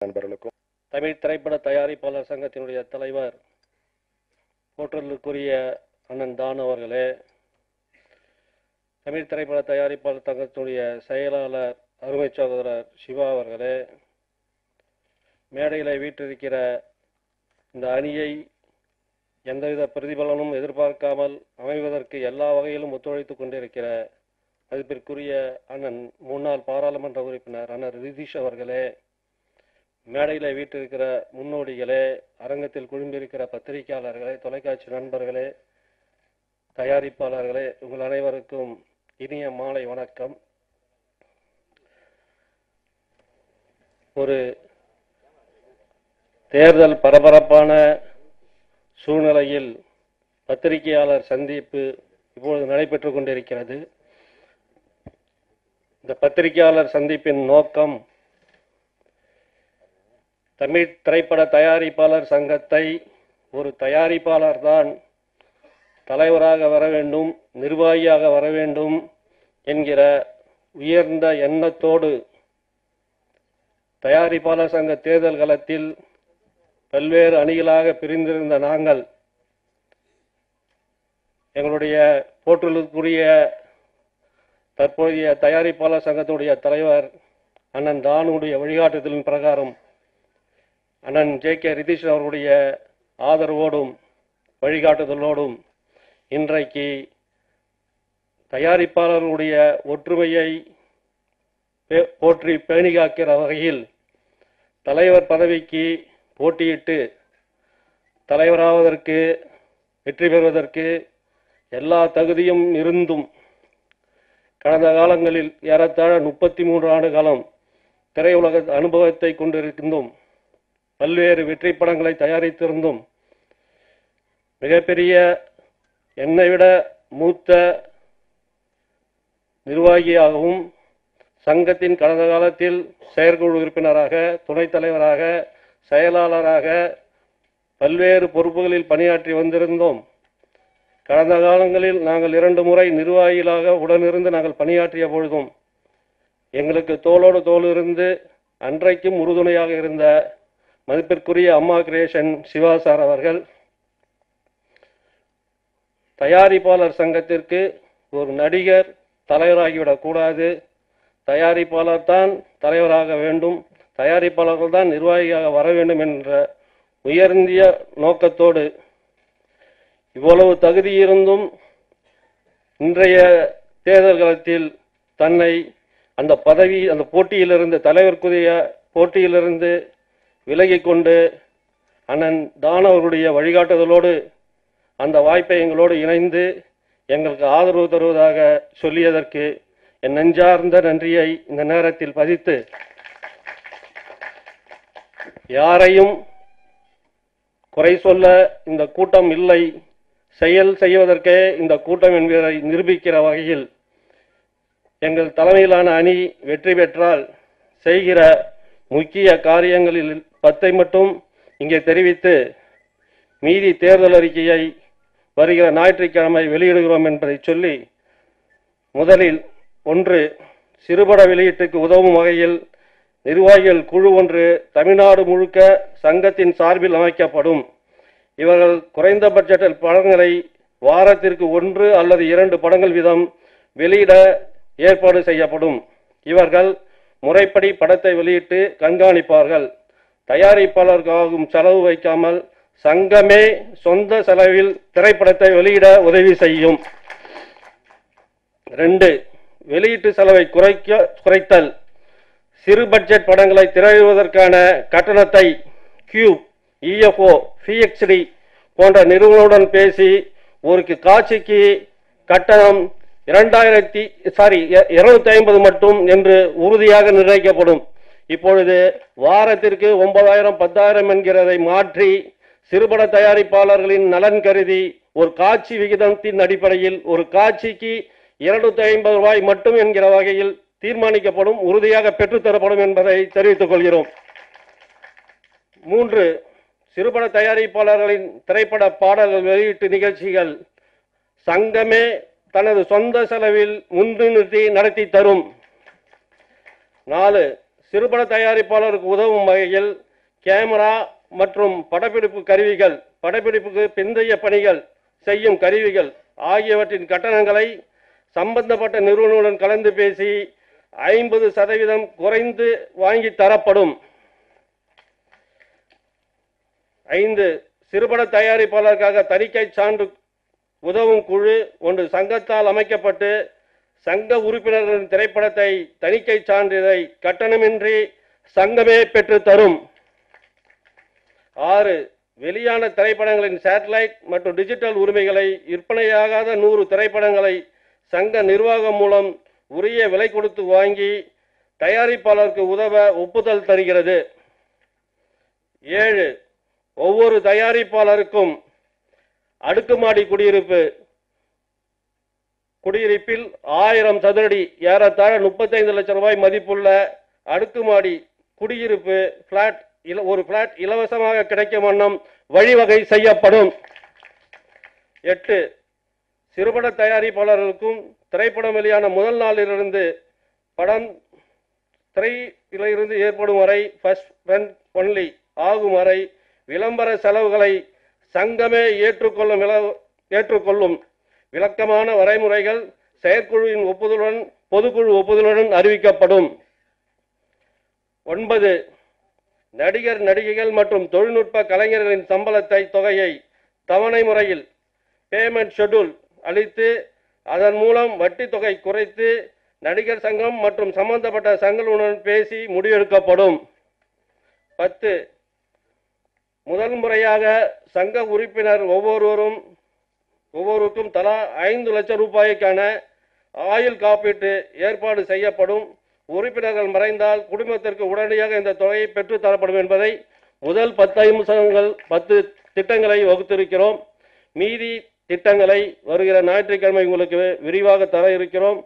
நண்பர்களுக்கும் தமிழ் திரைப்பட தயாரிப்பாளர் சங்கத்தினுடைய தலைவர் போற்றலுக்குரிய அண்ணன் தான் அவர்களே தமிழ் திரைப்பட தயாரிப்பாளர் சங்கத்தினுடைய செயலாளர் அருமை சகோதரர் சிவா அவர்களே மேடையில் வீற்றிருக்கிற இந்த அணியை எந்தவித பிரதிபலனும் எதிர்பார்க்காமல் அமைவதற்கு எல்லா வகையிலும் ஒத்துழைத்துக் கொண்டிருக்கிற மதிப்பிற்குரிய அண்ணன் முன்னாள் பாராளுமன்ற உறுப்பினர் அண்ணன் ரிதீஷ் அவர்களே மேடையில் வீட்டிருக்கிற முன்னோடிகளே அரங்கத்தில் குழும்பிருக்கிற பத்திரிகையாளர்களே தொலைக்காட்சி நண்பர்களே தயாரிப்பாளர்களே உங்கள் அனைவருக்கும் இனிய மாலை வணக்கம் ஒரு தேர்தல் பரபரப்பான சூழ்நிலையில் பத்திரிகையாளர் சந்திப்பு இப்பொழுது நடைபெற்றுக் கொண்டிருக்கிறது இந்த பத்திரிகையாளர் சந்திப்பின் நோக்கம் தமிழ் திரைப்பட தயாரிப்பாளர் சங்கத்தை ஒரு தயாரிப்பாளர் தான் தலைவராக வர வேண்டும் நிர்வாகியாக வர வேண்டும் என்கிற உயர்ந்த எண்ணத்தோடு தயாரிப்பாளர் சங்க தேர்தல் களத்தில் பல்வேறு அணிகளாக பிரிந்திருந்த நாங்கள் எங்களுடைய போற்றலுக்குரிய தற்போதைய தயாரிப்பாளர் சங்கத்துடைய தலைவர் அண்ணன் தானுடைய வழிகாட்டுதலின் பிரகாரம் அண்ணன் ஜே கே ரிதீஷ் அவர்களுடைய ஆதரவோடும் வழிகாட்டுதலோடும் இன்றைக்கு தயாரிப்பாளர்களுடைய ஒற்றுமையை பே- போற்றி பேணி காக்கிற வகையில் தலைவர் பதவிக்கு போட்டியிட்டு தலைவராவதற்கு வெற்றி பெறுவதற்கு எல்லா தகுதியும் இருந்தும் கடந்த காலங்களில் ஏறத்தாழ முப்பத்தி மூன்று ஆண்டு காலம் திரையுலக அனுபவத்தை கொண்டிருந்தும் பல்வேறு வெற்றி படங்களை தயாரித்திருந்தும் மிகப்பெரிய என்னை விட மூத்த நிர்வாகியாகவும் சங்கத்தின் கடந்த காலத்தில் செயற்குழு உறுப்பினராக துணைத் தலைவராக செயலாளராக பல்வேறு பொறுப்புகளில் பணியாற்றி வந்திருந்தோம் கடந்த காலங்களில் நாங்கள் இரண்டு முறை நிர்வாகிகளாக உடனிருந்து நாங்கள் பணியாற்றிய பொழுதும் எங்களுக்கு தோளோடு தோள் இருந்து அன்றைக்கும் உறுதுணையாக இருந்த மதிப்பிற்குரிய அம்மா கிரியேஷன் சிவா சார் அவர்கள் தயாரிப்பாளர் சங்கத்திற்கு ஒரு நடிகர் தலைவராகிவிடக் கூடாது தயாரிப்பாளர் தான் தலைவராக வேண்டும் தயாரிப்பாளர்கள் தான் நிர்வாகியாக வர வேண்டும் என்ற உயர்ந்திய நோக்கத்தோடு இவ்வளவு தகுதி இருந்தும் இன்றைய தேர்தல் களத்தில் தன்னை அந்த பதவி அந்த போட்டியிலிருந்து தலைவருக்குரிய போட்டியிலிருந்து விலகிக் கொண்டு அண்ணன் தான் அவர்களுடைய வழிகாட்டுதலோடு அந்த வாய்ப்பை எங்களோடு இணைந்து எங்களுக்கு ஆதரவு தருவதாக சொல்லியதற்கு என் நெஞ்சார்ந்த நன்றியை இந்த நேரத்தில் பதித்து யாரையும் குறை சொல்ல இந்த கூட்டம் இல்லை செயல் செய்வதற்கே இந்த கூட்டம் என்பதை நிரூபிக்கிற வகையில் எங்கள் தலைமையிலான அணி வெற்றி பெற்றால் செய்கிற முக்கிய காரியங்களில் பத்தை மட்டும் இங்கே தெரிவித்து மீதி தேர்தல் அறிக்கையை வருகிற ஞாயிற்றுக்கிழமை வெளியிடுகிறோம் என்பதை சொல்லி முதலில் ஒன்று சிறுபட வெளியீட்டுக்கு உதவும் வகையில் நிர்வாகிகள் குழு ஒன்று தமிழ்நாடு முழுக்க சங்கத்தின் சார்பில் அமைக்கப்படும் இவர்கள் குறைந்த பட்ஜெட்டில் படங்களை வாரத்திற்கு ஒன்று அல்லது இரண்டு படங்கள் வீதம் வெளியிட ஏற்பாடு செய்யப்படும் இவர்கள் முறைப்படி படத்தை வெளியிட்டு கண்காணிப்பார்கள் தயாரிப்பாளருக்காகும் செலவு வைக்காமல் சங்கமே சொந்த செலவில் திரைப்படத்தை வெளியிட உதவி செய்யும் ரெண்டு வெளியீட்டு செலவை குறைக்க குறைத்தல் சிறு பட்ஜெட் படங்களை திரையிடுவதற்கான கட்டணத்தை கியூப் இஎஃப்ஓ பிஎக்ஸ்டி போன்ற நிறுவனங்களுடன் பேசி ஒரு காட்சிக்கு கட்டணம் இரண்டாயிரத்தி சாரி இருநூத்தி ஐம்பது மட்டும் என்று உறுதியாக நிர்ணயிக்கப்படும் இப்பொழுது வாரத்திற்கு ஒன்பதாயிரம் பத்தாயிரம் என்கிறதை மாற்றி சிறுபட தயாரிப்பாளர்களின் நலன் கருதி ஒரு காட்சி விகிதத்தின் அடிப்படையில் ஒரு காட்சிக்கு இருநூத்தி ஐம்பது ரூபாய் மட்டும் என்கிற வகையில் தீர்மானிக்கப்படும் உறுதியாக பெற்றுத்தரப்படும் என்பதை தெரிவித்துக் கொள்கிறோம் மூன்று சிறுபட தயாரிப்பாளர்களின் திரைப்பட பாடல்கள் வெளியீட்டு நிகழ்ச்சிகள் சங்கமே தனது சொந்த செலவில் முன்னிறுத்தி நடத்தி தரும் நாலு சிறுபட தயாரிப்பாளருக்கு உதவும் வகையில் கேமரா மற்றும் படப்பிடிப்பு கருவிகள் படப்பிடிப்புக்கு பிந்தைய பணிகள் செய்யும் கருவிகள் ஆகியவற்றின் கட்டணங்களை சம்பந்தப்பட்ட நிறுவனங்களுடன் கலந்து பேசி ஐம்பது சதவீதம் குறைந்து வாங்கி தரப்படும் ஐந்து சிறுபட தயாரிப்பாளருக்காக தணிக்கை சான்று உதவும் குழு ஒன்று சங்கத்தால் அமைக்கப்பட்டு சங்க உறுப்பினர்களின் திரைப்படத்தை தணிக்கை சான்றிதழை கட்டணமின்றி சங்கமே பெற்று தரும் ஆறு வெளியான திரைப்படங்களின் சேட்டலைட் மற்றும் டிஜிட்டல் உரிமைகளை விற்பனையாகாத நூறு திரைப்படங்களை சங்க நிர்வாகம் மூலம் உரிய விலை கொடுத்து வாங்கி தயாரிப்பாளருக்கு உதவ ஒப்புதல் தருகிறது ஏழு ஒவ்வொரு தயாரிப்பாளருக்கும் அடுக்குமாடி குடியிருப்பு குடியிருப்பில் ஆயிரம் சதுரடி ஏறத்தாழ முப்பத்தைந்து லட்சம் ரூபாய் மதிப்புள்ள அடுக்குமாடி குடியிருப்பு பிளாட் இல ஒரு பிளாட் இலவசமாக கிடைக்கும் வண்ணம் வழிவகை செய்யப்படும் எட்டு சிறுபட தயாரிப்பாளர்களுக்கும் திரைப்படம் வெளியான முதல் நாளிலிருந்து படம் திரையிலிருந்து ஏற்படும் வரை ஃபர்ஸ்ட் வென் ஒன்லி ஆகும் வரை விளம்பர செலவுகளை சங்கமே ஏற்றுக்கொள்ளும் வில ஏற்றுக்கொள்ளும் விளக்கமான வரைமுறைகள் செயற்குழுவின் ஒப்புதலுடன் பொதுக்குழு ஒப்புதலுடன் அறிவிக்கப்படும் ஒன்பது நடிகர் நடிகைகள் மற்றும் தொழில்நுட்ப கலைஞர்களின் சம்பளத்தை தொகையை தவணை முறையில் பேமெண்ட் ஷெட்யூல் அளித்து அதன் மூலம் வட்டி தொகை குறைத்து நடிகர் சங்கம் மற்றும் சம்பந்தப்பட்ட சங்கங்களுடன் பேசி முடிவெடுக்கப்படும் பத்து முதல் முறையாக சங்க உறுப்பினர் ஒவ்வொருவரும் ஒவ்வொருவருக்கும் தலா ஐந்து லட்சம் ரூபாய்க்கான ஆயுள் காப்பீட்டு ஏற்பாடு செய்யப்படும் உறுப்பினர்கள் மறைந்தால் குடும்பத்திற்கு உடனடியாக இந்த தொகையை பெற்றுத் தரப்படும் என்பதை முதல் பத்து அம்சங்கள் பத்து திட்டங்களை வகுத்திருக்கிறோம் மீதி திட்டங்களை வருகிற ஞாயிற்றுக்கிழமை உங்களுக்கு விரிவாக தர இருக்கிறோம்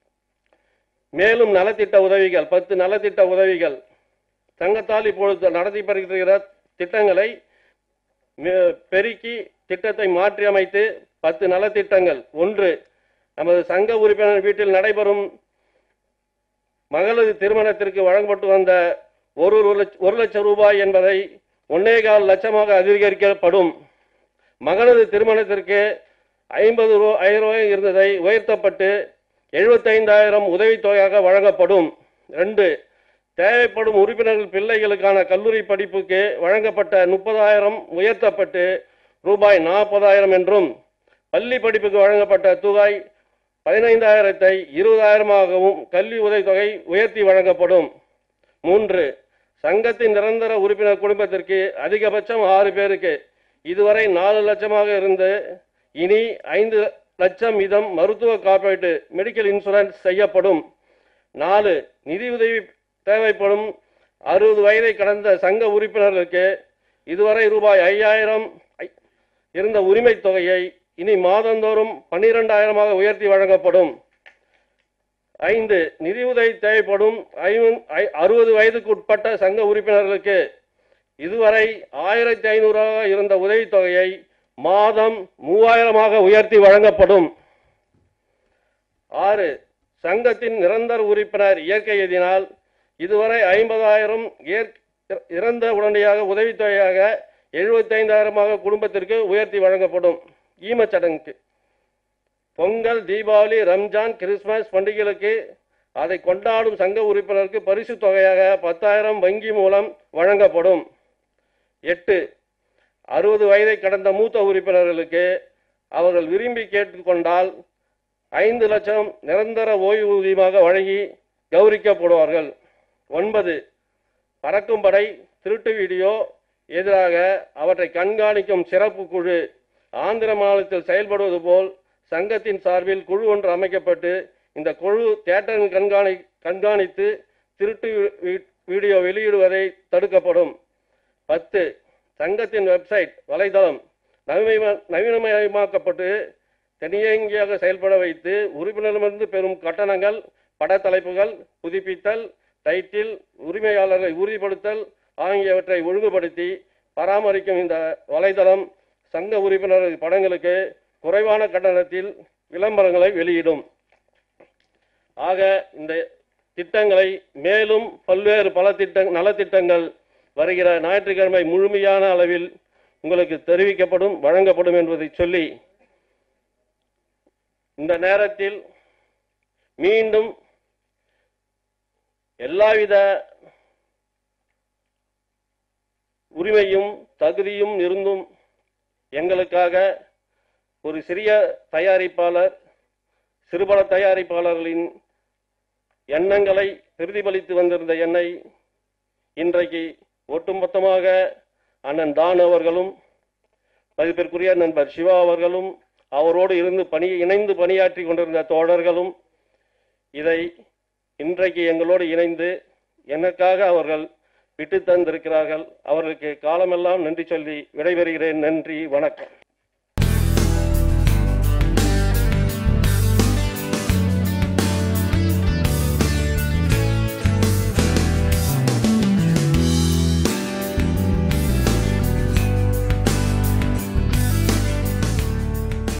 மேலும் நலத்திட்ட உதவிகள் பத்து நலத்திட்ட உதவிகள் சங்கத்தால் இப்பொழுது நடத்தி வருகிற திட்டங்களை மே- பெருக்கி திட்டத்தை மாற்றி அமைத்து பத்து நலத்திட்டங்கள் ஒன்று நமது சங்க உறுப்பினர் வீட்டில் நடைபெறும் மகளது திருமணத்திற்கு வழங்கப்பட்டு வந்த ஒரு ஒரு லட்ச- ஒரு லட்சம் ரூபாய் என்பதை ஒன்னே கால் லட்சமாக அதிகரிக்கப்படும் மகளது திருமணத்திற்கு ஐம்பது ரூ ஆயிரம் ரூபாய் இருந்ததை உயர்த்தப்பட்டு எழுபத்தைந்தாயிரம் உதவித்தொகையாக வழங்கப்படும் ரெண்டு தேவைப்படும் உறுப்பினர்கள் பிள்ளைகளுக்கான கல்லூரி படிப்புக்கு வழங்கப்பட்ட முப்பதாயிரம் உயர்த்தப்பட்டு ரூபாய் நாற்பதாயிரம் என்றும் பள்ளி படிப்புக்கு வழங்கப்பட்ட தொகை பதினைந்தாயிரத்தை இருபதாயிரமாகவும் கல்வி உதவித்தொகை உயர்த்தி வழங்கப்படும் மூன்று சங்கத்தின் நிரந்தர உறுப்பினர் குடும்பத்திற்கு அதிகபட்சம் ஆறு பேருக்கு இதுவரை நாலு லட்சமாக இருந்து இனி ஐந்து லட்சம் வீதம் மருத்துவ காப்பீட்டு மெடிக்கல் இன்சூரன்ஸ் செய்யப்படும் நாலு நிதியுதவி தேவைப்படும் அறுபது வயதை கடந்த சங்க உறுப்பினர்களுக்கு இதுவரை ரூபாய் ஐயாயிரம் இருந்த உரிமைத் தொகையை இனி மாதந்தோறும் பன்னிரெண்டாயிரமாக உயர்த்தி வழங்கப்படும் ஐந்து நிதியுதவி தேவைப்படும் ஐவன் ஐ- அறுபது வயதுக்கு உட்பட்ட சங்க உறுப்பினர்களுக்கு இதுவரை ஆயிரத்தி ஐநூறாக இருந்த உதவித்தொகையை மாதம் மூவாயிரமாக உயர்த்தி வழங்கப்படும் ஆறு சங்கத்தின் நிரந்தர உறுப்பினர் இயற்கை எதினால் இதுவரை ஐம்பதாயிரம் இறந்த உடனடியாக உதவித்தொகையாக எழுபத்தைந்தாயிரமாக குடும்பத்திற்கு உயர்த்தி வழங்கப்படும் ஈமச்சடங்குக்கு பொங்கல் தீபாவளி ரம்ஜான் கிறிஸ்துமஸ் பண்டிகைகளுக்கு அதை கொண்டாடும் சங்க உறுப்பினருக்கு பரிசு தொகையாக பத்தாயிரம் வங்கி மூலம் வழங்கப்படும் எட்டு அறுபது வயதை கடந்த மூத்த உறுப்பினர்களுக்கு அவர்கள் விரும்பி கேட்டுக்கொண்டால் ஐந்து லட்சம் நிரந்தர ஓய்வூதியமாக வழங்கி கௌரிக்கப்படுவார்கள் ஒன்பது பறக்கும் படை திருட்டு வீடியோ எதிராக அவற்றை கண்காணிக்கும் சிறப்பு குழு ஆந்திர மாநிலத்தில் செயல்படுவது போல் சங்கத்தின் சார்பில் குழு ஒன்று அமைக்கப்பட்டு இந்த குழு தியேட்டரில் கண்காணி கண்காணித்து திருட்டு வீ- வீடியோ வெளியிடுவதை தடுக்கப்படும் பத்து சங்கத்தின் வெப்சைட் வலைதளம் நவீன நவீனமயமாக்கப்பட்டு தனியங்கியாக செயல்பட வைத்து உறுப்பினரிடமிருந்து பெறும் கட்டணங்கள் படத்தலைப்புகள் புதுப்பித்தல் டைட்டில் உரிமையாளர்களை உறுதிப்படுத்தல் ஆகியவற்றை ஒழுங்குபடுத்தி பராமரிக்கும் இந்த வலைதளம் சங்க உறுப்பினர் படங்களுக்கு குறைவான கட்டணத்தில் விளம்பரங்களை வெளியிடும் ஆக இந்த திட்டங்களை மேலும் பல்வேறு பல திட்ட நலத்திட்டங்கள் வருகிற ஞாயிற்றுக்கிழமை முழுமையான அளவில் உங்களுக்கு தெரிவிக்கப்படும் வழங்கப்படும் என்பதை சொல்லி இந்த நேரத்தில் மீண்டும் எல்லாவித உரிமையும் தகுதியும் இருந்தும் எங்களுக்காக ஒரு சிறிய தயாரிப்பாளர் சிறுபட தயாரிப்பாளர்களின் எண்ணங்களை பிரதிபலித்து வந்திருந்த என்னை இன்றைக்கு ஒட்டுமொத்தமாக அண்ணன் தான் அவர்களும் மதிப்பிற்குரிய நண்பர் சிவா அவர்களும் அவரோடு இருந்து பணி இணைந்து பணியாற்றி கொண்டிருந்த தோழர்களும் இதை இன்றைக்கு எங்களோடு இணைந்து எனக்காக அவர்கள் விட்டு தந்திருக்கிறார்கள் அவர்களுக்கு காலமெல்லாம் நன்றி சொல்லி விடைபெறுகிறேன் நன்றி வணக்கம்